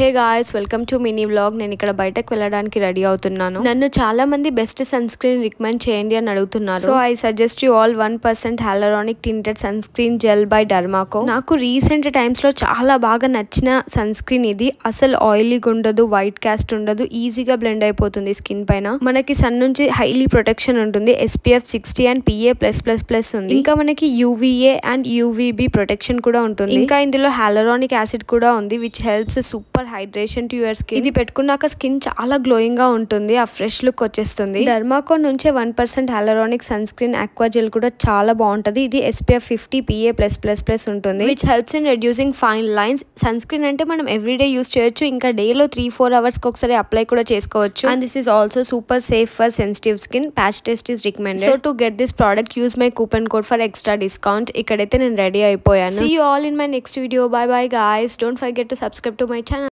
hey guys welcome to mini vlog నేను ఇక్కడ బయటకు వెళ్ళడానికి రెడీ అవుతున్నాను నన్ను చాలా మంది బెస్ట్ సన్ స్క్రీన్ రికమెండ్ చేయండి అని అడుగుతున్నారు so I suggest you all one percent hyaluronic tinted sunscreen gel by Dermaco నాకు రీసెంట్ టైమ్స్ లో చాలా బాగా నచ్చిన సన్ స్క్రీన్ ఇది అసలు ఆయిలీగా ఉండదు వైట్ కాస్ట్ ఉండదు ఈజీగా బ్లెండ్ అయిపోతుంది స్కిన్ పైన మనకి సన్ నుంచి హైలీ ప్రొటెక్షన్ ఉంటుంది SPF sixty and PA plus plus plus ఉంది ఇంకా మనకి యూవీఏ అండ్ యూవీబీ ప్రొటెక్షన్ కూడా ఉంటుంది ఇంకా ఇందులో హాలరానిక్ యాసిడ్ కూడా ఉంది which helps super hydration to your skin ఇది పెట్టుకున్నాక స్కిన్ చాలా గ్లోయింగ్ గా ఉంటుంది ఆ ఫ్రెష్ లుక్ వచ్చేస్తుంది డర్మాకో నుంచే one percent hyaluronic sunscreen aqua gel కూడా చాలా బాగుంటది ఇది SPF fifty PA plus plus plus ఉంటుంది which helps in reducing fine lines sunscreen అంటే మనం ఎవ్రీడే యూస్ చేయొచ్చు ఇంకా డేలో త్రీ ఫోర్ అవర్స్ కి ఒకసారి అప్లై కూడా చేసుకోవచ్చు and this is also super safe for sensitive skin patch test is recommended so to get this product use my coupon code for extra discount ఇక్కడైతే నేను ready అయిపోయాను see you all in my next video bye bye guys don't forget to subscribe to my channel